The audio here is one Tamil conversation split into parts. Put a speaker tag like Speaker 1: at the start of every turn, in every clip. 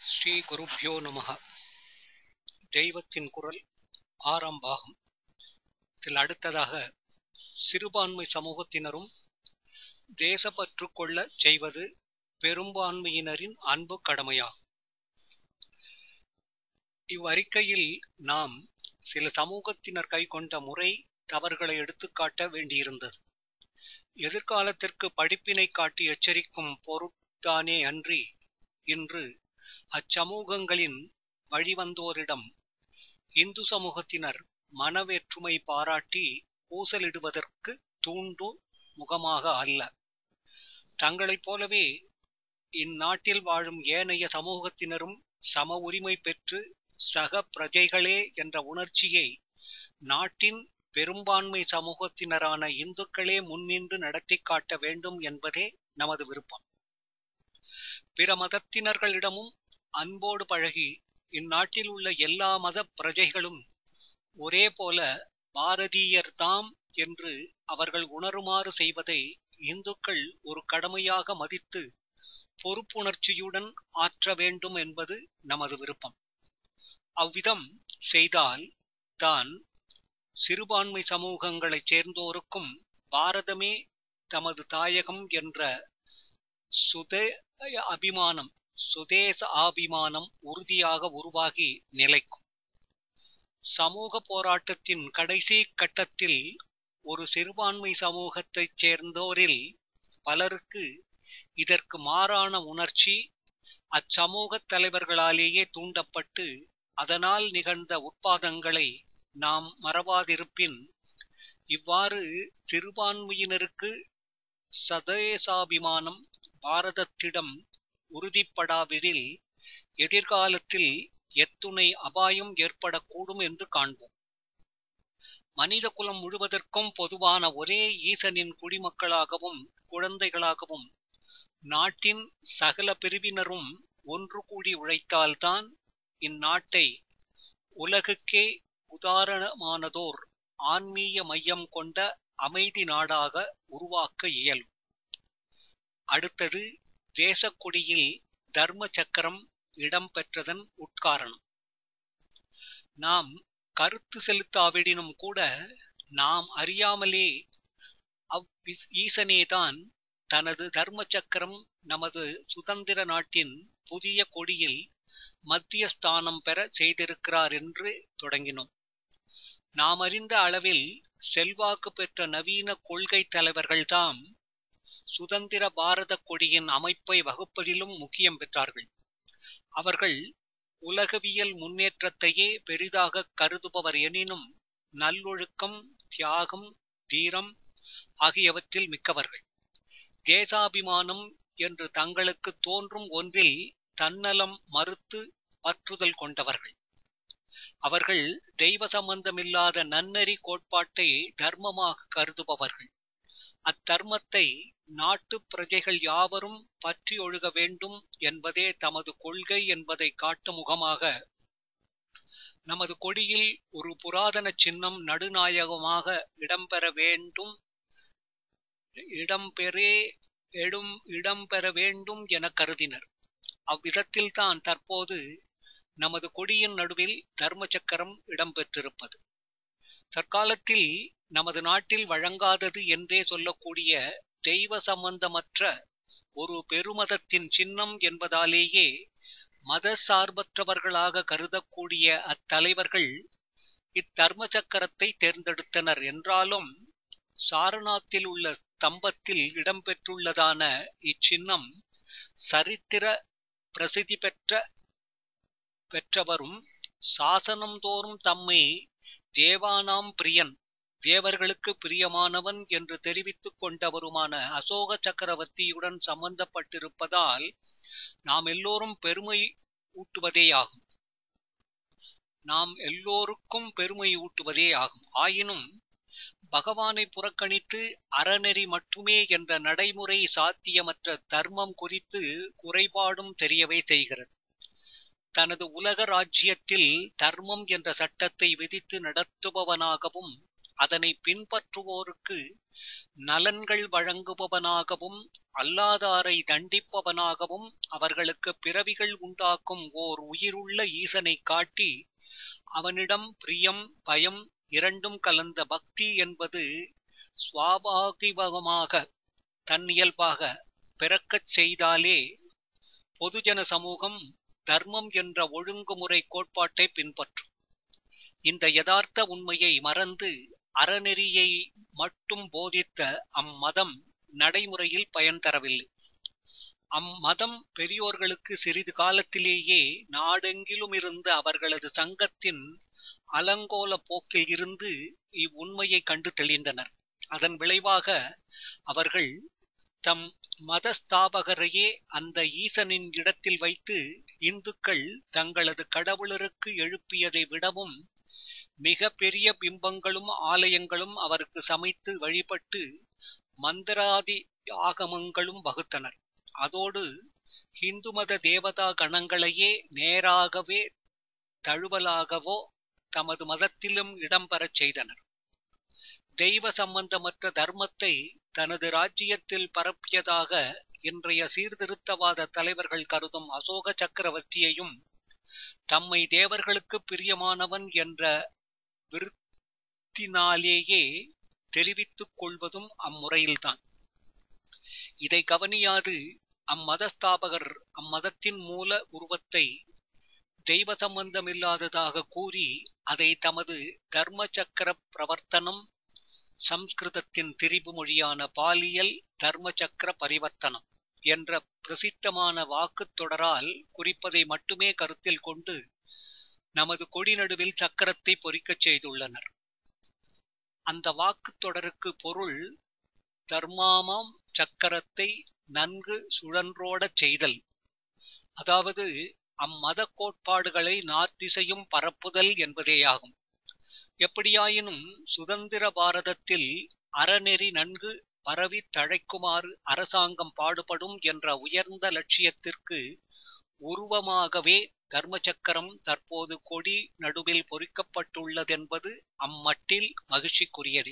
Speaker 1: ஸ்ரீ குருப்யோ நமக தெய்வத்தின் குரல் ஆறாம் பாகம் இதில் அடுத்ததாக சிறுபான்மை சமூகத்தினரும் தேசப்பற்று கொள்ள செய்வது பெரும்பான்மையினரின் அன்பு கடமையாகும் இவ்வறிக்கையில் நாம் சில சமூகத்தினர் கைக்கொண்ட முறை தவறுகளை எடுத்துக்காட்ட வேண்டியிருந்தது எதிர்காலத்திற்கு படிப்பினை காட்டி எச்சரிக்கும் பொருட்தானே அன்றி இன்று அச்சமூகங்களின் வழிவந்தோரிடம் இந்து சமூகத்தினர் மனவேற்றுமை பாராட்டி ஊசலிடுவதற்கு தூண்டு முகமாக அல்ல தங்களைப் போலவே இந்நாட்டில் வாழும் ஏனைய சமூகத்தினரும் சம உரிமை பெற்று சக பிரஜைகளே என்ற உணர்ச்சியை நாட்டின் பெரும்பான்மை சமூகத்தினரான இந்துக்களே முன்னின்று நடத்தி காட்ட வேண்டும் என்பதே நமது விருப்பம் பிற மதத்தினர்களிடமும் அன்போடு பழகி இந்நாட்டில் உள்ள எல்லா மத பிரஜைகளும் ஒரே போல பாரதீயர் தாம் என்று அவர்கள் உணருமாறு செய்வதை இந்துக்கள் ஒரு கடமையாக மதித்து பொறுப்புணர்ச்சியுடன் ஆற்ற வேண்டும் என்பது நமது விருப்பம் அவ்விதம் செய்தால் தான் சிறுபான்மை சமூகங்களைச் சேர்ந்தோருக்கும் பாரதமே தமது தாயகம் என்ற சுதே அபிமானம் சுதேச ஆபிமானம் உறுதியாக உருவாகி நிலைக்கும் சமூக போராட்டத்தின் கடைசி கட்டத்தில் ஒரு சிறுபான்மை சமூகத்தைச் சேர்ந்தோரில் பலருக்கு இதற்கு மாறான உணர்ச்சி அச்சமூக தலைவர்களாலேயே தூண்டப்பட்டு அதனால் நிகழ்ந்த உட்பாதங்களை நாம் மறவாதிருப்பின் இவ்வாறு சிறுபான்மையினருக்கு சதேசாபிமானம் பாரதத்திடம் உறுதிப்படாவிடில் எதிர்காலத்தில் எத்துணை அபாயம் ஏற்படக்கூடும் என்று காண்போம் மனித குலம் முழுவதற்கும் பொதுவான ஒரே ஈசனின் குடிமக்களாகவும் குழந்தைகளாகவும் நாட்டின் சகல பிரிவினரும் ஒன்று கூடி உழைத்தால்தான் இந்நாட்டை உலகுக்கே உதாரணமானதோர் ஆன்மீக மையம் கொண்ட அமைதி நாடாக உருவாக்க இயலும் அடுத்தது தேசக்கொடியில் தர்ம சக்கரம் இடம்பெற்றதன் உட்காரணம் நாம் கருத்து செலுத்தாவிடினும் கூட நாம் அறியாமலே அவ் ஈசனேதான் தனது தர்ம சக்கரம் நமது சுதந்திர நாட்டின் புதிய கொடியில் மத்திய ஸ்தானம் பெற செய்திருக்கிறார் என்று தொடங்கினோம் நாம் அறிந்த அளவில் செல்வாக்கு பெற்ற நவீன கொள்கை தலைவர்கள்தாம் சுதந்திர பாரத கொடியின் அமைப்பை வகுப்பதிலும் முக்கியம் பெற்றார்கள் அவர்கள் உலகவியல் முன்னேற்றத்தையே பெரிதாக கருதுபவர் எனினும் நல்லொழுக்கம் தியாகம் தீரம் ஆகியவற்றில் மிக்கவர்கள் தேசாபிமானம் என்று தங்களுக்கு தோன்றும் ஒன்றில் தன்னலம் மறுத்து பற்றுதல் கொண்டவர்கள் அவர்கள் தெய்வ சம்பந்தமில்லாத நன்னெறி கோட்பாட்டை தர்மமாக கருதுபவர்கள் அத்தர்மத்தை நாட்டு பிரஜைகள் யாவரும் பற்றி ஒழுக வேண்டும் என்பதே தமது கொள்கை என்பதை காட்டும் முகமாக நமது கொடியில் ஒரு புராதன சின்னம் நடுநாயகமாக இடம்பெற வேண்டும் இடம்பெறே எடும் இடம்பெற வேண்டும் என கருதினர் அவ்விதத்தில்தான் தற்போது நமது கொடியின் நடுவில் தர்ம சக்கரம் இடம்பெற்றிருப்பது தற்காலத்தில் நமது நாட்டில் வழங்காதது என்றே சொல்லக்கூடிய தெய்வ சம்பந்தமற்ற ஒரு பெருமதத்தின் சின்னம் என்பதாலேயே மத சார்பற்றவர்களாக கருதக்கூடிய அத்தலைவர்கள் இத்தர்ம சக்கரத்தை தேர்ந்தெடுத்தனர் என்றாலும் சாரநாத்தில் உள்ள ஸ்தம்பத்தில் இடம்பெற்றுள்ளதான இச்சின்னம் சரித்திர பிரசித்தி பெற்ற பெற்றவரும் சாசனம் தோறும் தம்மை தேவானாம் பிரியன் தேவர்களுக்கு பிரியமானவன் என்று தெரிவித்துக் கொண்டவருமான அசோக சக்கரவர்த்தியுடன் சம்பந்தப்பட்டிருப்பதால் நாம் எல்லோரும் பெருமை ஊட்டுவதேயாகும் நாம் எல்லோருக்கும் பெருமை ஊட்டுவதே ஆகும் ஆயினும் பகவானை புறக்கணித்து அறநெறி மட்டுமே என்ற நடைமுறை சாத்தியமற்ற தர்மம் குறித்து குறைபாடும் தெரியவே செய்கிறது தனது உலக ராஜ்யத்தில் தர்மம் என்ற சட்டத்தை விதித்து நடத்துபவனாகவும் அதனை பின்பற்றுவோருக்கு நலன்கள் வழங்குபவனாகவும் அல்லாதாரை தண்டிப்பவனாகவும் அவர்களுக்கு பிறவிகள் உண்டாக்கும் ஓர் உயிருள்ள ஈசனை காட்டி அவனிடம் பிரியம் பயம் இரண்டும் கலந்த பக்தி என்பது சுவாபாகிகமாக தன்னியல்பாக பிறக்கச் செய்தாலே பொதுஜன சமூகம் தர்மம் என்ற ஒழுங்குமுறை கோட்பாட்டை பின்பற்றும் இந்த யதார்த்த உண்மையை மறந்து அறநெறியை மட்டும் போதித்த அம்மதம் நடைமுறையில் பயன் தரவில்லை அம்மதம் பெரியோர்களுக்கு சிறிது காலத்திலேயே நாடெங்கிலும் இருந்த அவர்களது சங்கத்தின் அலங்கோல போக்கில் இருந்து இவ்வுண்மையை கண்டு தெளிந்தனர் அதன் விளைவாக அவர்கள் தம் மதஸ்தாபகரையே அந்த ஈசனின் இடத்தில் வைத்து இந்துக்கள் தங்களது கடவுளருக்கு எழுப்பியதை விடவும் மிக பெரிய பிம்பங்களும் ஆலயங்களும் அவருக்கு சமைத்து வழிபட்டு மந்திராதி ஆகமங்களும் வகுத்தனர் அதோடு இந்து மத தேவதா கணங்களையே நேராகவே தழுவலாகவோ தமது மதத்திலும் இடம்பெறச் செய்தனர் தெய்வ சம்பந்தமற்ற தர்மத்தை தனது ராஜ்யத்தில் பரப்பியதாக இன்றைய சீர்திருத்தவாத தலைவர்கள் கருதும் அசோக சக்கரவர்த்தியையும் தம்மை தேவர்களுக்கு பிரியமானவன் என்ற விருத்தினாலேயே தெரிவித்துக் கொள்வதும் அம்முறையில்தான் இதை கவனியாது அம்மதஸ்தாபகர் அம்மதத்தின் மூல உருவத்தை தெய்வ சம்பந்தமில்லாததாக கூறி அதை தமது தர்ம சக்கர பிரவர்த்தனம் சம்ஸ்கிருதத்தின் திரிபு மொழியான பாலியல் தர்ம சக்கர பரிவர்த்தனம் என்ற பிரசித்தமான வாக்குத் தொடரால் குறிப்பதை மட்டுமே கருத்தில் கொண்டு நமது கொடி நடுவில் சக்கரத்தை பொறிக்கச் செய்துள்ளனர் அந்த வாக்குத் தொடருக்கு பொருள் தர்மாமாம் சக்கரத்தை நன்கு சுழன்றோடச் செய்தல் அதாவது அம்மத கோட்பாடுகளை நாத்திசையும் பரப்புதல் என்பதேயாகும் எப்படியாயினும் சுதந்திர பாரதத்தில் அறநெறி நன்கு பரவி தழைக்குமாறு அரசாங்கம் பாடுபடும் என்ற உயர்ந்த லட்சியத்திற்கு உருவமாகவே தர்மச்சக்கரம் தற்போது கொடி நடுவில் பொறிக்கப்பட்டுள்ளதென்பது அம்மட்டில் மகிழ்ச்சிக்குரியதே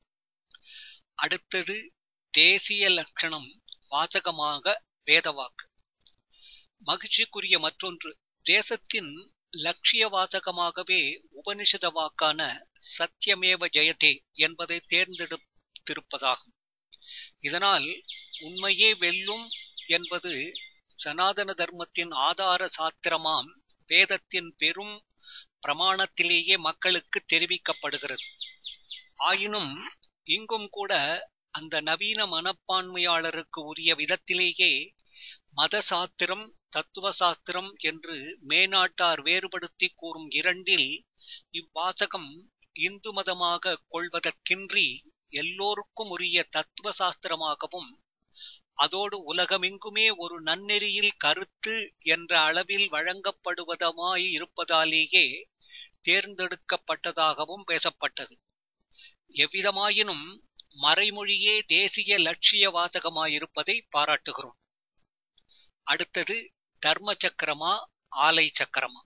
Speaker 1: அடுத்தது தேசிய லட்சணம் வாசகமாக வேதவாக்கு மகிழ்ச்சிக்குரிய மற்றொன்று தேசத்தின் லட்சிய வாசகமாகவே உபனிஷத வாக்கான சத்தியமேவ ஜெயதே என்பதை தேர்ந்தெடுத்திருப்பதாகும் இதனால் உண்மையே வெல்லும் என்பது சனாதன தர்மத்தின் ஆதார சாத்திரமாம் வேதத்தின் பெரும் பிரமாணத்திலேயே மக்களுக்கு தெரிவிக்கப்படுகிறது ஆயினும் இங்கும் கூட அந்த நவீன மனப்பான்மையாளருக்கு உரிய விதத்திலேயே மத சாத்திரம் தத்துவ சாஸ்திரம் என்று மேனாட்டார் வேறுபடுத்தி கூறும் இரண்டில் இவ்வாசகம் இந்து மதமாக கொள்வதற்கின்றி எல்லோருக்கும் உரிய தத்துவ சாஸ்திரமாகவும் அதோடு உலகமெங்குமே ஒரு நன்னெறியில் கருத்து என்ற அளவில் வழங்கப்படுவதமாய் இருப்பதாலேயே தேர்ந்தெடுக்கப்பட்டதாகவும் பேசப்பட்டது எவ்விதமாயினும் மறைமொழியே தேசிய லட்சிய வாசகமாயிருப்பதை பாராட்டுகிறோம் அடுத்தது தர்ம சக்கரமா ஆலை சக்கரமா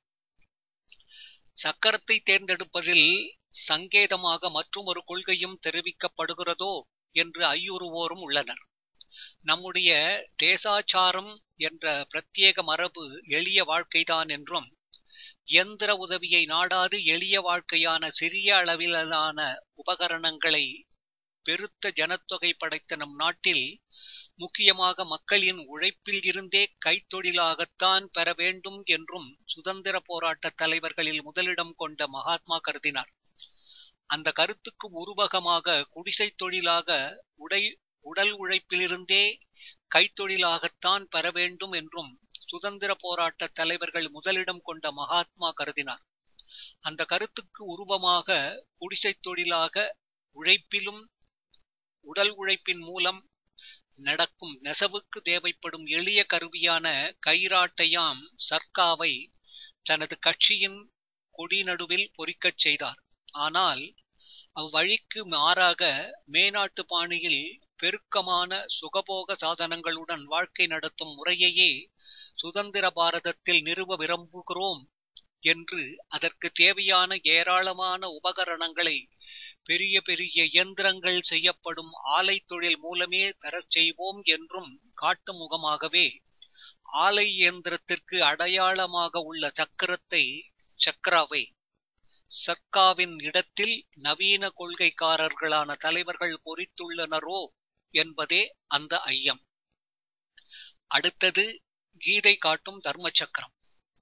Speaker 1: சக்கரத்தை தேர்ந்தெடுப்பதில் சங்கேதமாக மற்றும் ஒரு கொள்கையும் தெரிவிக்கப்படுகிறதோ என்று ஐயுறுவோரும் உள்ளனர் நம்முடைய தேசாச்சாரம் என்ற பிரத்யேக மரபு எளிய வாழ்க்கைதான் என்றும் இயந்திர உதவியை நாடாது எளிய வாழ்க்கையான சிறிய அளவிலான உபகரணங்களை பெருத்த ஜனத்தொகை படைத்த நம் நாட்டில் முக்கியமாக மக்களின் உழைப்பில் இருந்தே கைத்தொழிலாகத்தான் பெற வேண்டும் என்றும் சுதந்திர போராட்ட தலைவர்களில் முதலிடம் கொண்ட மகாத்மா கருதினார் அந்த கருத்துக்கு உருவகமாக குடிசை தொழிலாக உடை உடல் உழைப்பிலிருந்தே கைத்தொழிலாகத்தான் பெற வேண்டும் என்றும் சுதந்திர போராட்ட தலைவர்கள் முதலிடம் கொண்ட மகாத்மா கருதினார் அந்த கருத்துக்கு உருவமாக குடிசை தொழிலாக உழைப்பிலும் உடல் உழைப்பின் மூலம் நடக்கும் நெசவுக்கு தேவைப்படும் எளிய கருவியான கைராட்டையாம் சர்க்காவை தனது கட்சியின் கொடி நடுவில் பொறிக்கச் செய்தார் ஆனால் அவ்வழிக்கு மாறாக மேனாட்டு பாணியில் பெருக்கமான சுகபோக சாதனங்களுடன் வாழ்க்கை நடத்தும் முறையையே சுதந்திர பாரதத்தில் நிறுவ விரும்புகிறோம் என்று அதற்கு தேவையான ஏராளமான உபகரணங்களை பெரிய பெரிய இயந்திரங்கள் செய்யப்படும் ஆலை தொழில் மூலமே பெறச் செய்வோம் என்றும் காட்டும் முகமாகவே ஆலை இயந்திரத்திற்கு அடையாளமாக உள்ள சக்கரத்தை சக்கராவை சர்க்காவின் இடத்தில் நவீன கொள்கைக்காரர்களான தலைவர்கள் பொறித்துள்ளனரோ என்பதே அந்த ஐயம் அடுத்தது கீதை காட்டும் தர்ம சக்கரம்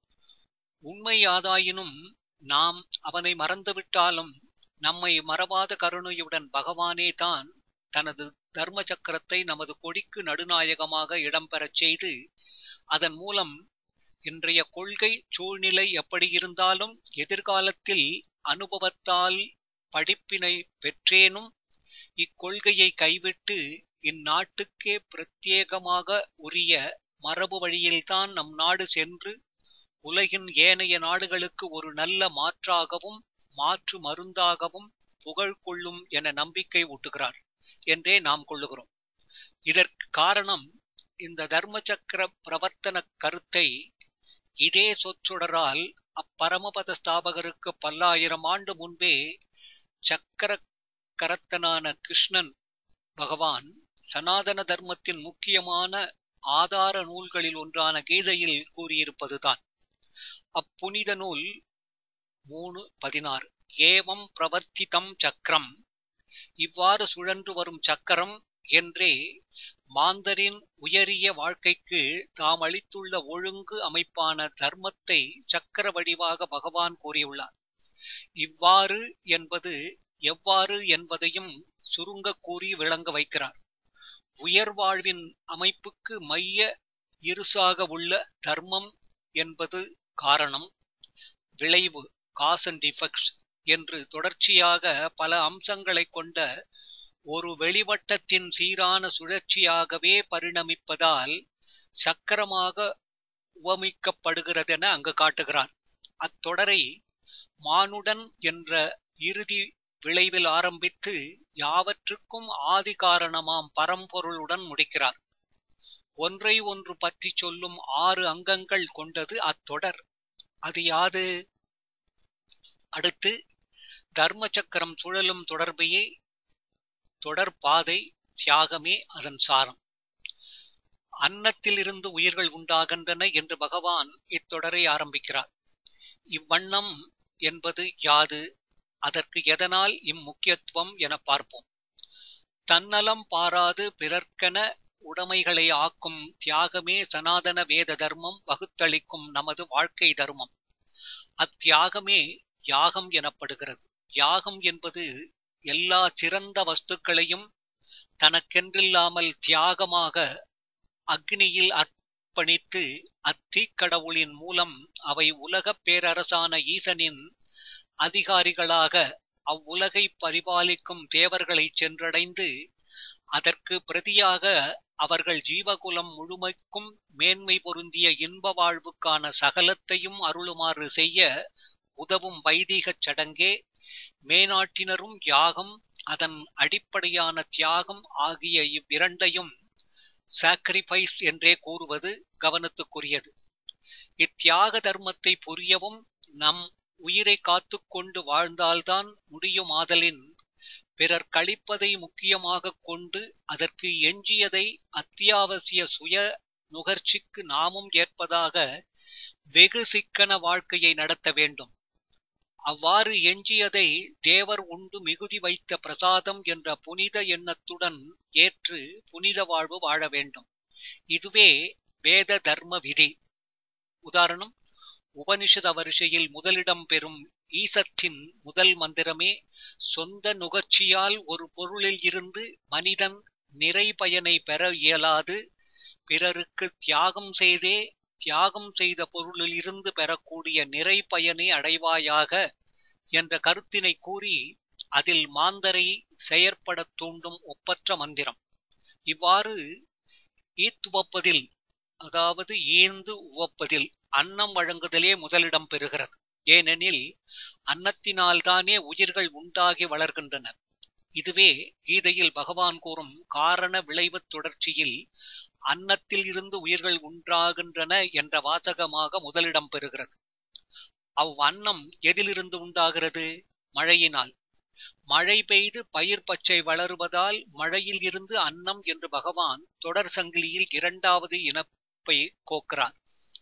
Speaker 1: உண்மையாதாயினும் நாம் அவனை மறந்துவிட்டாலும் நம்மை மறவாத கருணையுடன் பகவானே தான் தனது தர்ம சக்கரத்தை நமது கொடிக்கு நடுநாயகமாக இடம்பெறச் செய்து அதன் மூலம் இன்றைய கொள்கை சூழ்நிலை எப்படி இருந்தாலும் எதிர்காலத்தில் அனுபவத்தால் படிப்பினை பெற்றேனும் இக்கொள்கையை கைவிட்டு இந்நாட்டுக்கே பிரத்யேகமாக உரிய மரபு வழியில்தான் நம் நாடு சென்று உலகின் ஏனைய நாடுகளுக்கு ஒரு நல்ல மாற்றாகவும் மாற்று மருந்தாகவும் புகழ் கொள்ளும் என நம்பிக்கை ஊட்டுகிறார் என்றே நாம் கொள்ளுகிறோம் இதற்கு காரணம் இந்த தர்ம சக்கர பிரவர்த்தன கருத்தை இதே சொற்றொடரால் அப்பரமபத ஸ்தாபகருக்கு பல்லாயிரம் ஆண்டு முன்பே சக்கர கரத்தனான கிருஷ்ணன் பகவான் சனாதன தர்மத்தின் முக்கியமான ஆதார நூல்களில் ஒன்றான கீதையில் கூறியிருப்பதுதான் அப்புனித நூல் மூணு பதினாறு ஏவம் பிரவர்த்திதம் சக்கரம் இவ்வாறு சுழன்று வரும் சக்கரம் என்றே மாந்தரின் உயரிய வாழ்க்கைக்கு தாம் அளித்துள்ள ஒழுங்கு அமைப்பான தர்மத்தை சக்கர வடிவாக பகவான் கூறியுள்ளார் இவ்வாறு என்பது எவ்வாறு என்பதையும் சுருங்க கூறி விளங்க வைக்கிறார் உயர்வாழ்வின் அமைப்புக்கு மைய இருசாக உள்ள தர்மம் என்பது காரணம் விளைவு காஸ் அண்ட் டிஃபெக்ட்ஸ் என்று தொடர்ச்சியாக பல அம்சங்களை கொண்ட ஒரு வெளிவட்டத்தின் சீரான சுழற்சியாகவே பரிணமிப்பதால் சக்கரமாக உவமிக்கப்படுகிறதென அங்கு காட்டுகிறார் அத்தொடரை மானுடன் என்ற இறுதி விளைவில் ஆரம்பித்து யாவற்றுக்கும் ஆதி காரணமாம் பரம்பொருளுடன் முடிக்கிறார் ஒன்றை ஒன்று பற்றி சொல்லும் ஆறு அங்கங்கள் கொண்டது அத்தொடர் அது யாது அடுத்து தர்ம சக்கரம் சுழலும் தொடர்பையே தொடர் பாதை தியாகமே அதன் சாரம் அன்னத்திலிருந்து உயிர்கள் உண்டாகின்றன என்று பகவான் இத்தொடரை ஆரம்பிக்கிறார் இவ்வண்ணம் என்பது யாது அதற்கு எதனால் இம்முக்கியத்துவம் என பார்ப்போம் தன்னலம் பாராது பிறர்க்கென உடைமைகளை ஆக்கும் தியாகமே சனாதன வேத தர்மம் வகுத்தளிக்கும் நமது வாழ்க்கை தர்மம் அத்தியாகமே யாகம் எனப்படுகிறது யாகம் என்பது எல்லா சிறந்த வஸ்துக்களையும் தனக்கென்றில்லாமல் தியாகமாக அக்னியில் அர்ப்பணித்து அத்தீக்கடவுளின் மூலம் அவை உலகப் பேரரசான ஈசனின் அதிகாரிகளாக அவ்வுலகை பரிபாலிக்கும் தேவர்களை சென்றடைந்து அதற்கு பிரதியாக அவர்கள் ஜீவகுலம் முழுமைக்கும் மேன்மை பொருந்திய இன்ப வாழ்வுக்கான சகலத்தையும் அருளுமாறு செய்ய உதவும் வைதீகச் சடங்கே மேனாட்டினரும் யாகம் அதன் அடிப்படையான தியாகம் ஆகிய இவ்விரண்டையும் சாக்ரிஃபைஸ் என்றே கூறுவது கவனத்துக்குரியது இத்தியாக தர்மத்தை புரியவும் நம் உயிரை காத்துக்கொண்டு வாழ்ந்தால்தான் முடியுமாதலின் பிறர் கழிப்பதை முக்கியமாக கொண்டு அதற்கு எஞ்சியதை அத்தியாவசிய சுய நுகர்ச்சிக்கு நாமும் ஏற்பதாக வெகு சிக்கன வாழ்க்கையை நடத்த வேண்டும் அவ்வாறு எஞ்சியதை தேவர் உண்டு மிகுதி வைத்த பிரசாதம் என்ற புனித எண்ணத்துடன் ஏற்று புனித வாழ்வு வாழ வேண்டும் இதுவே வேத தர்ம விதி உதாரணம் உபனிஷத வரிசையில் முதலிடம் பெறும் ஈசத்தின் முதல் மந்திரமே சொந்த நுகர்ச்சியால் ஒரு பொருளில் இருந்து மனிதன் நிறை பயனை பெற இயலாது பிறருக்கு தியாகம் செய்தே தியாகம் செய்த பொருளில் இருந்து பெறக்கூடிய நிறை பயனை அடைவாயாக என்ற கருத்தினை கூறி அதில் மாந்தரை செயற்படத் தூண்டும் ஒப்பற்ற மந்திரம் இவ்வாறு ஈத்துவப்பதில் அதாவது ஈந்து உவப்பதில் அன்னம் வழங்குதலே முதலிடம் பெறுகிறது ஏனெனில் அன்னத்தினால்தானே உயிர்கள் உண்டாகி வளர்கின்றன இதுவே கீதையில் பகவான் கூறும் காரண விளைவுத் தொடர்ச்சியில் அன்னத்தில் இருந்து உயிர்கள் உண்டாகின்றன என்ற வாசகமாக முதலிடம் பெறுகிறது அவ்வண்ணம் எதிலிருந்து உண்டாகிறது மழையினால் மழை பெய்து பயிர் பச்சை வளருவதால் மழையில் இருந்து அன்னம் என்று பகவான் தொடர் சங்கிலியில் இரண்டாவது இனப்பை கோக்கிறார்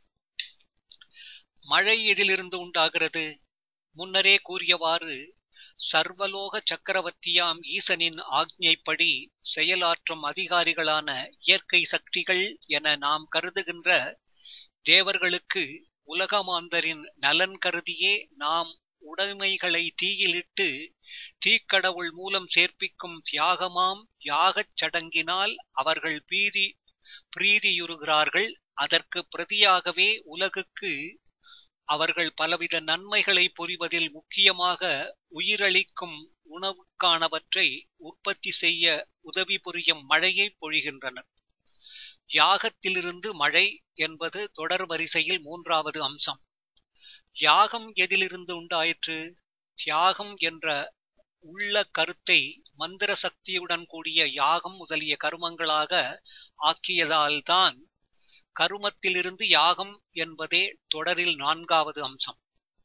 Speaker 1: மழை எதிலிருந்து உண்டாகிறது முன்னரே கூறியவாறு சர்வலோக சக்கரவர்த்தியாம் ஈசனின் ஆக்ஞைப்படி செயலாற்றும் அதிகாரிகளான இயற்கை சக்திகள் என நாம் கருதுகின்ற தேவர்களுக்கு உலகமாந்தரின் நலன் கருதியே நாம் உடைமைகளை தீயிலிட்டு தீக்கடவுள் மூலம் சேர்ப்பிக்கும் தியாகமாம் யாகச் சடங்கினால் அவர்கள் பீதி பிரீதியுறுகிறார்கள் அதற்கு பிரதியாகவே உலகுக்கு அவர்கள் பலவித நன்மைகளை புரிவதில் முக்கியமாக உயிரளிக்கும் உணவுக்கானவற்றை உற்பத்தி செய்ய உதவி புரியும் மழையை பொழிகின்றனர் யாகத்திலிருந்து மழை என்பது தொடர் வரிசையில் மூன்றாவது அம்சம் யாகம் எதிலிருந்து உண்டாயிற்று தியாகம் என்ற உள்ள கருத்தை மந்திர சக்தியுடன் கூடிய யாகம் முதலிய கருமங்களாக ஆக்கியதால்தான் கருமத்திலிருந்து யாகம் என்பதே தொடரில் நான்காவது அம்சம்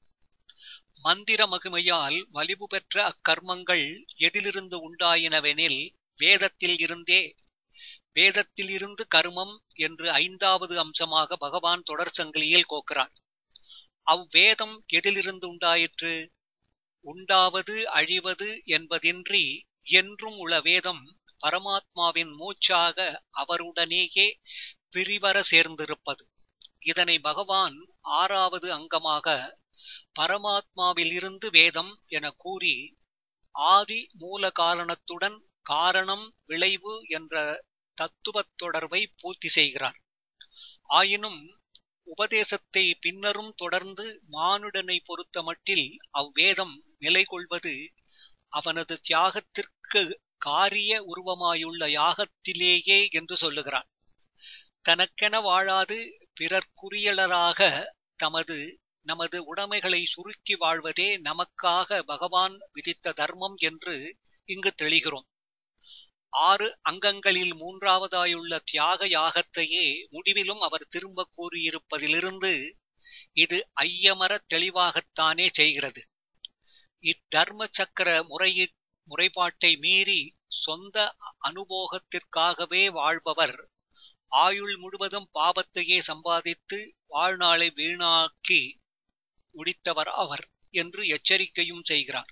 Speaker 1: மந்திர மகிமையால் வலிவு பெற்ற அக்கர்மங்கள் எதிலிருந்து உண்டாயினவெனில் வேதத்தில் இருந்தே வேதத்தில் இருந்து கருமம் என்று ஐந்தாவது அம்சமாக பகவான் தொடர் சங்கிலியில் கோக்கிறார் அவ்வேதம் எதிலிருந்து உண்டாயிற்று உண்டாவது அழிவது என்பதின்றி என்றும் உள்ள வேதம் பரமாத்மாவின் மூச்சாக அவருடனேயே பிரிவர சேர்ந்திருப்பது இதனை பகவான் ஆறாவது அங்கமாக பரமாத்மாவில் இருந்து வேதம் என கூறி ஆதி மூல காரணத்துடன் காரணம் விளைவு என்ற தத்துவத் தொடர்பை பூர்த்தி செய்கிறார் ஆயினும் உபதேசத்தை பின்னரும் தொடர்ந்து மானுடனை பொறுத்த மட்டில் அவ்வேதம் நிலை கொள்வது அவனது தியாகத்திற்கு காரிய உருவமாயுள்ள யாகத்திலேயே என்று சொல்லுகிறார் தனக்கென வாழாது பிறர்க்குரியலராக தமது நமது உடைமைகளை சுருக்கி வாழ்வதே நமக்காக பகவான் விதித்த தர்மம் என்று இங்கு தெளிகிறோம் ஆறு அங்கங்களில் மூன்றாவதாயுள்ள தியாக யாகத்தையே முடிவிலும் அவர் திரும்ப கூறியிருப்பதிலிருந்து இது ஐயமர தெளிவாகத்தானே செய்கிறது இத்தர்ம சக்கர முறையி முறைப்பாட்டை மீறி சொந்த அனுபோகத்திற்காகவே வாழ்பவர் ஆயுள் முழுவதும் பாபத்தையே சம்பாதித்து வாழ்நாளை வீணாக்கி முடித்தவர் அவர் என்று எச்சரிக்கையும் செய்கிறார்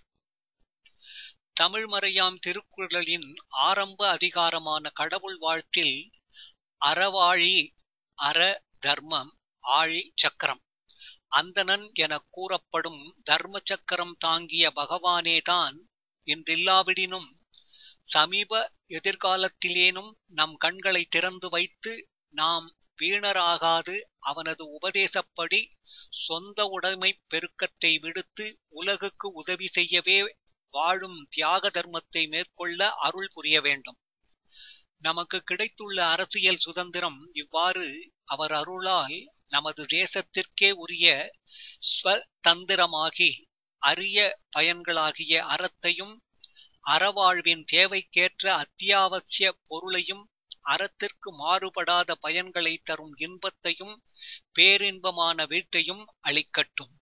Speaker 1: தமிழ்மறையாம் திருக்குறளின் ஆரம்ப அதிகாரமான கடவுள் வாழ்த்தில் அறவாழி அற தர்மம் ஆழி சக்கரம் அந்தணன் என கூறப்படும் தர்ம சக்கரம் தாங்கிய பகவானேதான் இன்றில்லாவிடினும் சமீப எதிர்காலத்திலேனும் நம் கண்களை திறந்து வைத்து நாம் வீணராகாது அவனது உபதேசப்படி சொந்த உடைமை பெருக்கத்தை விடுத்து உலகுக்கு உதவி செய்யவே வாழும் தியாக தர்மத்தை மேற்கொள்ள அருள் புரிய வேண்டும் நமக்கு கிடைத்துள்ள அரசியல் சுதந்திரம் இவ்வாறு அவர் அருளால் நமது தேசத்திற்கே உரிய ஸ்வதந்திரமாகி அரிய பயன்களாகிய அறத்தையும் அறவாழ்வின் தேவைக்கேற்ற அத்தியாவசிய பொருளையும் அறத்திற்கு மாறுபடாத பயன்களை தரும் இன்பத்தையும் பேரின்பமான வீட்டையும் அளிக்கட்டும்